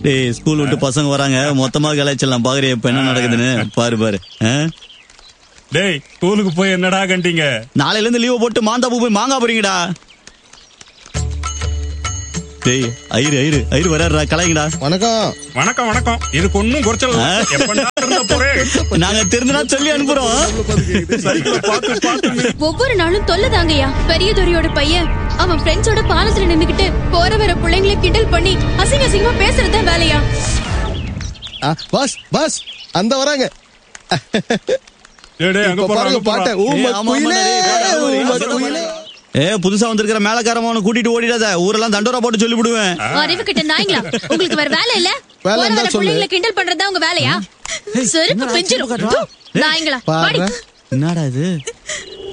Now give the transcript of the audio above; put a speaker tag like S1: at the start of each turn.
S1: டேய் ஸ்கூல் விட்டு பசங்க வராங்க மொத்தமா கலாய்ச்சிடலாம் பாக்குறியா இப்ப என்ன நடக்குதுன்னு பாரு பாரு ஆ?
S2: டேய் ஸ்கூலுக்கு போய் என்னடா கண்டீங்க
S1: நாளையில இருந்து லீவ் போட்டு மாந்தாப்பு போய் மாங்கா போறீங்கடா டேய் ஐரு ஐரு ஐரு வராருடா கலாய்ங்கடா
S3: வணக்கம்
S2: வணக்கம் வணக்கம் இதுக்கு ஒன்னும் குறைச்சல் இல்ல. எப்பண்டா திருந்த போறேன்
S1: நாங்க தெரிஞ்சுனா சொல்லி அனுப்புறோம்
S2: சைக்கிள் பார்த்து பார்த்து நீ-
S4: ஒவ்வொரு நாளும் தொல்லதாங்கய்யா பெரியதுரையோட பையன் அவன் ஃப்ரெண்ட்ஸோட பாலத்துல நின்னுக்கிட்டு போற வர பிள்ளைங்களை கிண்டல் பண்ணி அசிங்க அசிங்கமா பேசுறதுதான் வேலையா
S3: ஆ, பஸ் பஸ் அந்த வராங்க
S2: டேய், டேய், அங்க
S3: இப்ப
S2: போறா,
S3: பாருங்க
S2: அங்க போறா.
S3: பாட்டை ஊம
S1: ஏய், ஆமா,
S3: குயிலே
S1: ஆமா, டேய், வேற ஊரு,
S3: ஊம
S1: வேற ஊரு.
S3: குயிலே
S1: ஏ புதுசா வந்திருக்கிற மேலக்காரமான கூட்டிட்டு ஓடிடாத ஊரெல்லாம் தண்டோரா போட்டு சொல்லி விடுவேன்
S4: அறிவு கிட்ட நாய்ங்களா உங்களுக்கு வேற வேலை இல்ல
S3: வேலை
S4: போற
S3: இருந்தா
S4: வர
S3: சொல்லு.
S4: பிள்ளைங்களை கிண்டல் பண்றதா உங்க வேலையா செருப்பு பிஞ்சிரும் நாய்ங்களா
S3: பாரு
S4: வாடி.
S1: என்னடா இது